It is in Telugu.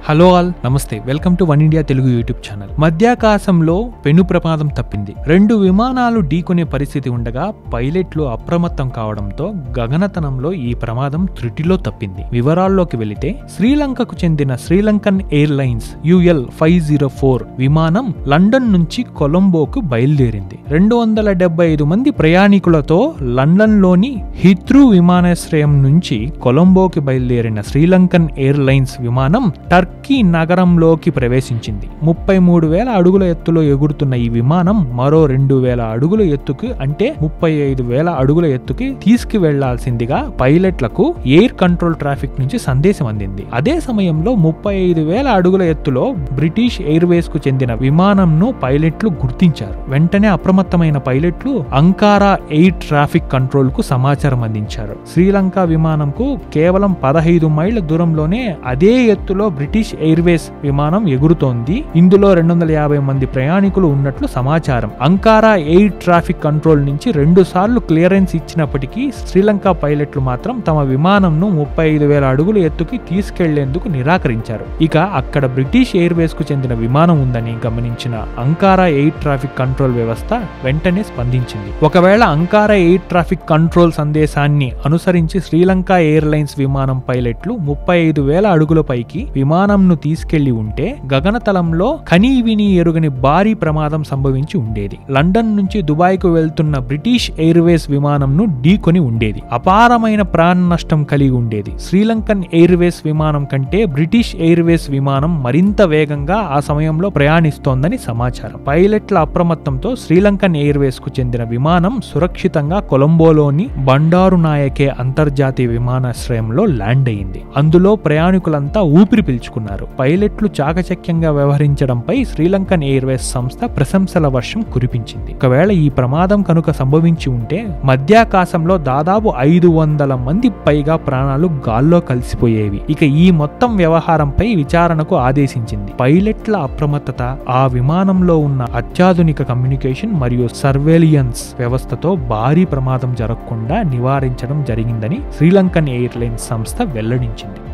హలో ఆల్ నమస్తే welcome to one India Telugu YouTube channel మధ్యాకాశంలో పెను ప్రమాదం తప్పింది రెండు విమానాలు ఢీకొనే పరిస్థితి ఉండగా పైలట్లు అప్రమత్తం కావడంతో గగనతనంలో ఈ ప్రమాదం త్రుటిలో తప్పింది వివరాల్లోకి వెళితే శ్రీలంకకు చెందిన Sri Lankan airlines UL five zero four విమానం లండన్ నుంచి కొలంబోకు బయలుదేరింది రెండు వందల డెబ్బై ఐదు మంది ప్రయాణికులతో లండన్లోని హిత్రూ విమానాశ్రయం నుంచి కొలంబోకి బయలుదేరిన శ్రీలంకన్ ఎయిర్లైన్స్ విమానం టర్కీ నగరంలోకి ప్రవేశించింది ముప్పై మూడు వేల అడుగుల ఎత్తులో ఎగురుతున్న ఈ విమానం మరో రెండు వేల అడుగుల ఎత్తుకు అంటే ముప్పై ఐదు వేల అడుగుల ఎత్తుకి తీసుకువెళ్లాల్సిందిగా పైలట్లకు ఎయిర్ కంట్రోల్ ట్రాఫిక్ నుంచి సందేశం అందింది అదే సమయంలో ముప్పై ఐదు వేల అడుగుల ఎత్తులో బ్రిటిష్ ఎయిర్వేస్ కు చెందిన విమానంను పైలట్లు గుర్తించారు వెంటనే అప్రమత్తమైన పైలట్లు అంకారా ఎయిర్ ట్రాఫిక్ కంట్రోల్ కు సమాచారం అందించారు శ్రీలంక విమానంకు కేవలం పదహైదు మైళ్ళ దూరంలోనే అదే ఎత్తులో బ్రిటిష్ ఎయిర్వేస్ విమానం ఎగురుతోంది ఇందులో రెండు వందల యాభై మంది ప్రయాణికులు ఉన్నట్లు సమాచారం అంకారా ఎయిర్ ట్రాఫిక్ కంట్రోల్ నుంచి రెండు సార్లు క్లియరెన్స్ ఇచ్చినప్పటికీ శ్రీలంక పైలట్లు మాత్రం తమ విమానంను ముప్పై ఐదు వేల అడుగుల ఎత్తుకి తీసుకెళ్లేందుకు నిరాకరించారు ఇక అక్కడ బ్రిటిష్ ఎయిర్వేస్ కు చెందిన విమానం ఉందని గమనించిన అంకారా ఎయిర్ ట్రాఫిక్ కంట్రోల్ వ్యవస్థ వెంటనే స్పందించింది ఒకవేళ అంకారా ఎయిర్ ట్రాఫిక్ కంట్రోల్ సందేశాన్ని అనుసరించి శ్రీలంక ఎయిర్లైన్స్ విమానం పైలట్లు ముప్పై ఐదు వేల అడుగుల పైకి విమానంను తీసుకెళ్లి ఉంటే గగనతలంలో కనీ విని ఎరుగని భారీ ప్రమాదం సంభవించి ఉండేది లండన్ నుంచి దుబాయ్ కు వెళ్తున్న బ్రిటిష్ ఎయిర్వేస్ విమానంను ఢీకొని ఉండేది అపారమైన ప్రాణ నష్టం కలిగి ఉండేది శ్రీలంకన్ ఎయిర్వేస్ విమానం కంటే బ్రిటిష్ ఎయిర్వేస్ విమానం మరింత వేగంగా ఆ సమయంలో ప్రయాణిస్తోందని సమాచారం పైలట్ల అప్రమత్తంతో శ్రీలంకన్ ఎయిర్వేస్ కు చెందిన విమానం సురక్షితంగా కొలంబోలోని బండారు నాయకే అంతర్జాతీయ విమానాశ్రయంలో ల్యాండ్ అయింది అందులో ప్రయాణికులంతా ఊపిరి పీల్చుకున్నారు పైలట్లు చాకచక్యంగా వ్యవహరించడంపై శ్రీలంకన్ ఎయిర్వేస్ సంస్థ ప్రశంసల వర్షం కురిపించింది ఒకవేళ ఈ ప్రమాదం కనుక సంభవించి ఉంటే మధ్యాకాశంలో దాదాపు ఐదు వందల మంది పైగా ప్రాణాలు గాల్లో కలిసిపోయేవి ఇక ఈ మొత్తం వ్యవహారంపై విచారణకు ఆదేశించింది పైలట్ల అప్రమత్తత ఆ విమానంలో ఉన్న అత్యాధునిక కమ్యూనికేషన్ మరియు సర్వేలియన్స్ వ్యవస్థతో భారీ ప్రమాదం జరగకుండా నివారించడం జరిగిందని శ్రీలంకన్ ఎయిర్లైన్స్ సంస్థ వెల్లడించింది